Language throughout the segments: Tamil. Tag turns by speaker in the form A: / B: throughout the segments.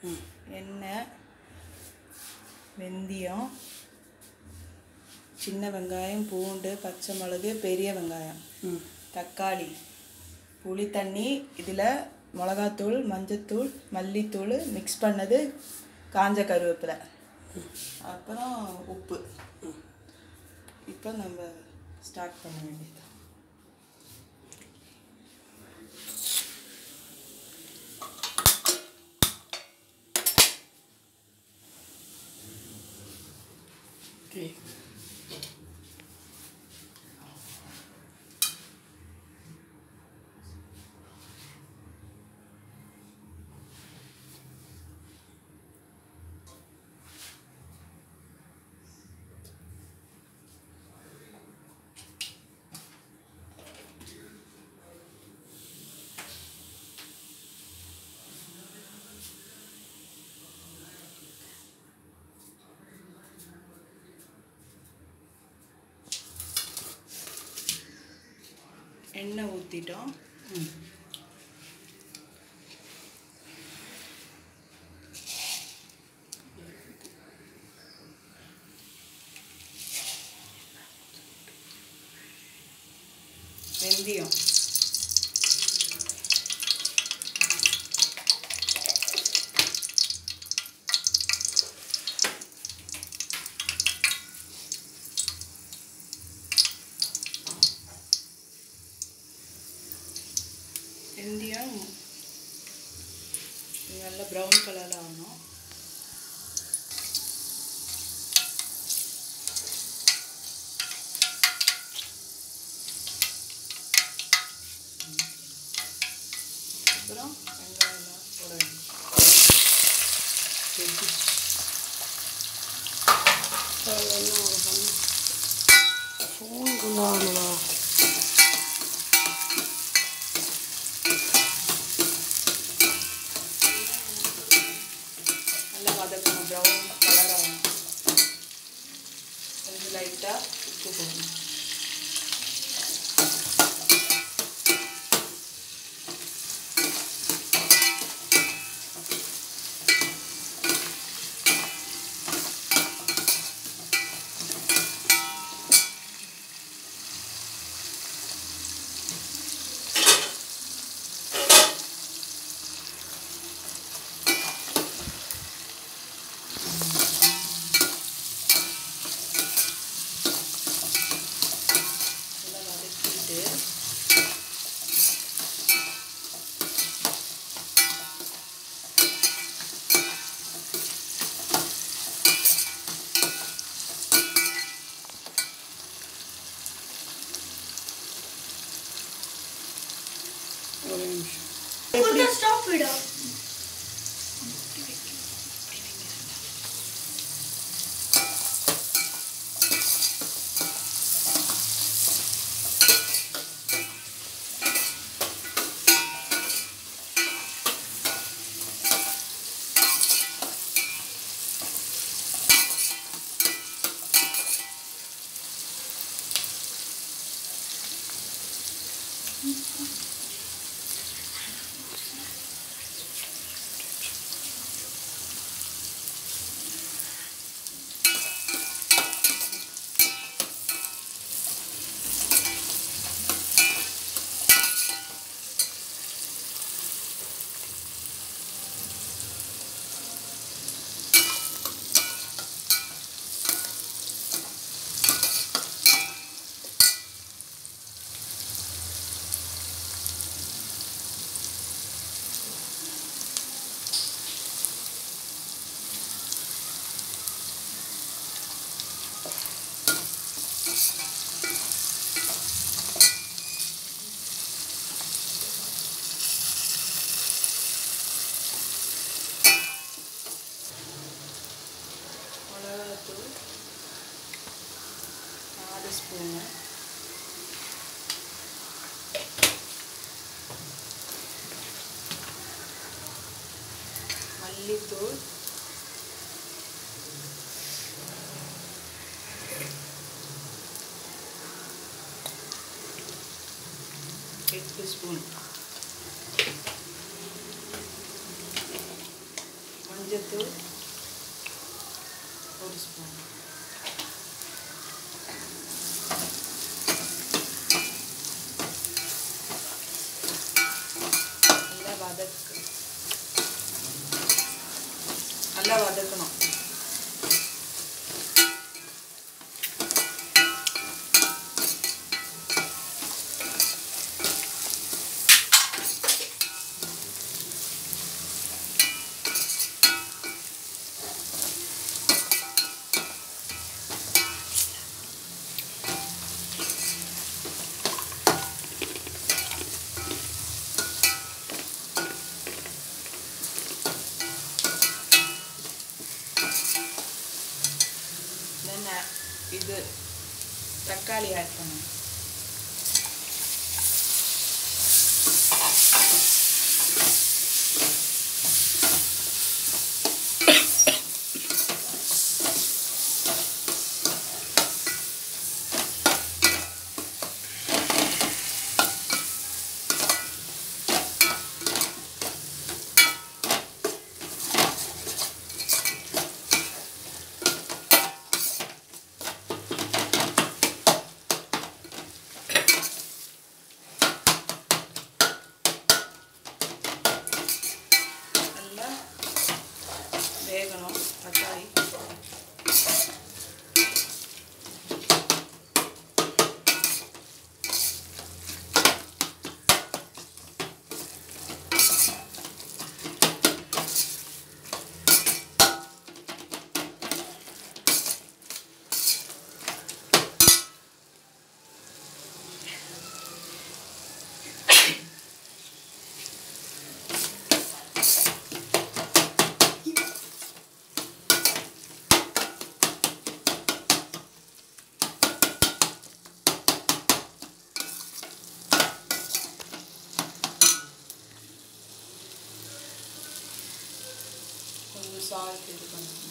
A: எண்ணெய் வெந்தயம் சின்ன வெங்காயம் பூண்டு பச்சை மிளகு பெரிய வெங்காயம்
B: ம்
A: தக்காளி புளி தண்ணி இதில் மிளகாத்தூள் மஞ்சத்தூள் மல்லித்தூள் மிக்ஸ் பண்ணது காஞ்ச கருவேப்பிலை அப்புறம் உப்பு இப்போ நம்ம ஸ்டார்ட் பண்ண வேண்டியது
B: ஓகே
A: எண்ணெய் ஊற்றிட்டோம்
B: ம்
A: வெந்தயம் வெந்தயம் நல்ல ப்ரௌன் கலரில் ஆகணும் அப்புறம் வெங்காயம் போட வேண்டியது
B: எப்படி என்ன பண்ண ஃபோனுக்குள்ள ஆனதா
A: நல்லா வதக்கணும் ப்ரௌன் கலர் ஆகணும் கொஞ்சம் லைட்டாக உப்பு போடணும் நல்லா வதக்கிட்டு
B: ஒரு நிமிஷம்
C: Put stop video. மிளகாத்தூள் நாலு ஸ்பூனு மல்லித்தூள் எட்டு ஸ்பூன்
A: மஞ்சத்தூள் ஒரு ஸ்பூன் நல்லா வதக்கு நல்லா வதக்கணும் தென் இது தக்காளி ஆட் பண்ணணும் நல்லா வேகணும் தக்காளி கொஞ்சம் சால்ட் இது பண்ணணும்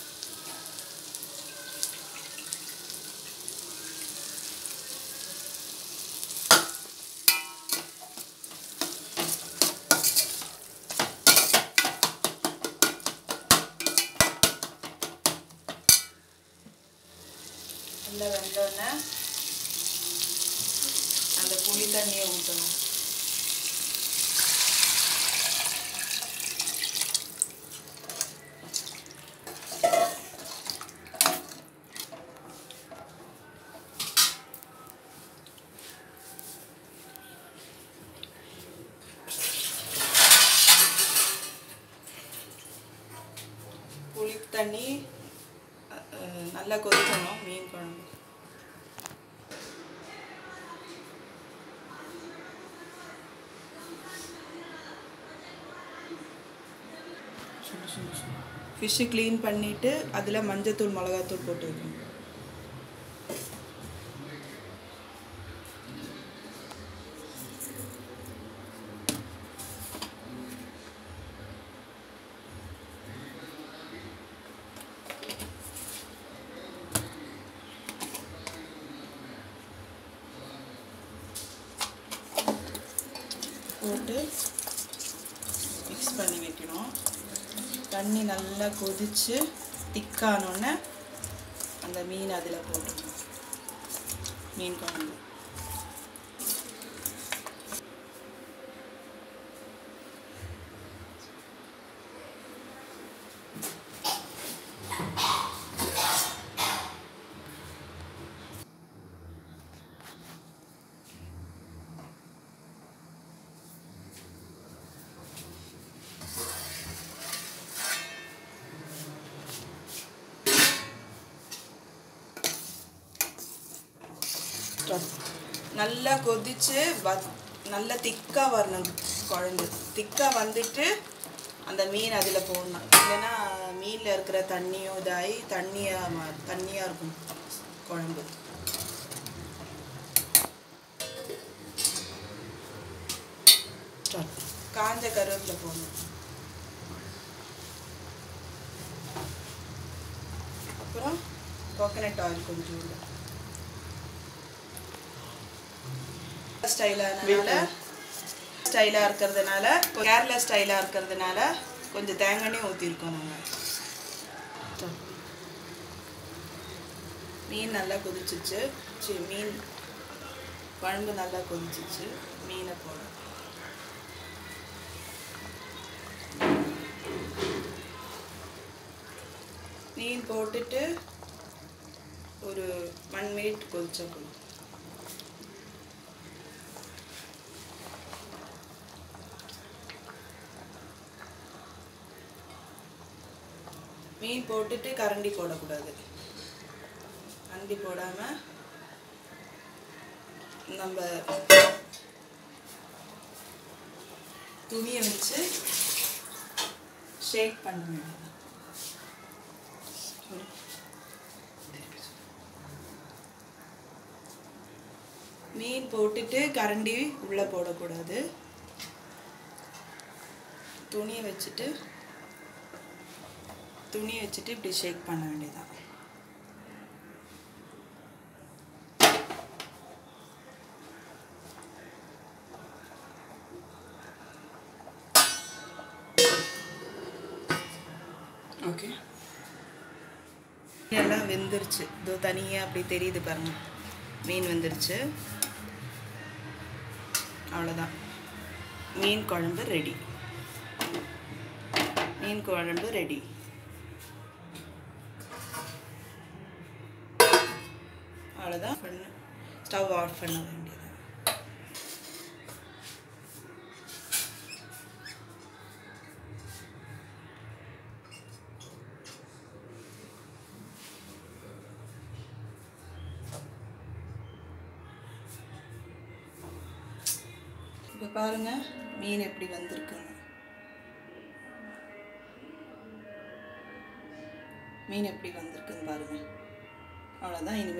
A: நல்லா வெந்தோடனே அந்த புளி தண்ணியை ஊற்றணும் புளி தண்ணி அஹ், அஹ், நல்லா கொதிக்கணும் மீன் குழம்பு ஃபிஷ்ஷு க்ளீன் பண்ணிவிட்டு அதில் மஞ்சத்தூள் மிளகாத்தூள் போட்டு வைக்கணும் போட்டு மிக்ஸ் பண்ணி வைக்கணும் தண்ணி நல்லா கொதித்து திக்கானோடனே அந்த மீன் அதில் போட்டுக்கணும் மீன் குழம்பு நல்லா கொதிச்சு வ நல்லா திக்காக வரணும் குழம்பு திக்காக வந்துட்டு அந்த மீன் அதில் போடணும் இல்லைன்னா மீனில் இருக்கிற தண்ணியும் இதாகி தண்ணியாக மா தண்ணியாக இருக்கும் குழம்பு ஸ்டார்ட் காஞ்ச கருவேப்பிலை போடணும் அப்புறம் கோகனட் ஆயில் கொஞ்சம் ஸ்டைலாக ஸ்டைலாக இருக்கிறதுனால கேரளா ஸ்டைலாக இருக்கிறதுனால கொஞ்சம் தேங்காய் எண்ணெய் ஊற்றிருக்கோம் நாங்கள் மீன் நல்லா கொதிச்சிச்சு சரி மீன் குழம்பு நல்லா கொதிச்சிச்சு மீனை போடும் மீன் போட்டுட்டு ஒரு ஒன் மினிட் கொதிச்சா போதும் மீன் போட்டுட்டு கரண்டி போடக்கூடாது கரண்டி போடாமல் நம்ம துணியை வச்சு ஷேக் பண்ண வேண்டியது மீன் போட்டுட்டு கரண்டி உள்ளே போடக்கூடாது துணியை வச்சுட்டு துணியை வச்சுட்டு இப்படி ஷேக் பண்ண வேண்டியதான்
B: ஓகே
A: எல்லாம் வெந்துருச்சு இதோ தனியாக அப்படி தெரியுது பாருங்க மீன் வெந்துருச்சு அவ்வளோதான் மீன் குழம்பு ரெடி மீன் குழம்பு ரெடி அவ்வளோதான் பண்ண ஸ்டவ் ஆஃப் பண்ண வேண்டியது இப்போ பாருங்க மீன் எப்படி வந்திருக்குன்னு மீன் எப்படி வந்திருக்குன்னு பாருங்க அவ்வளோதான் இனிமேல்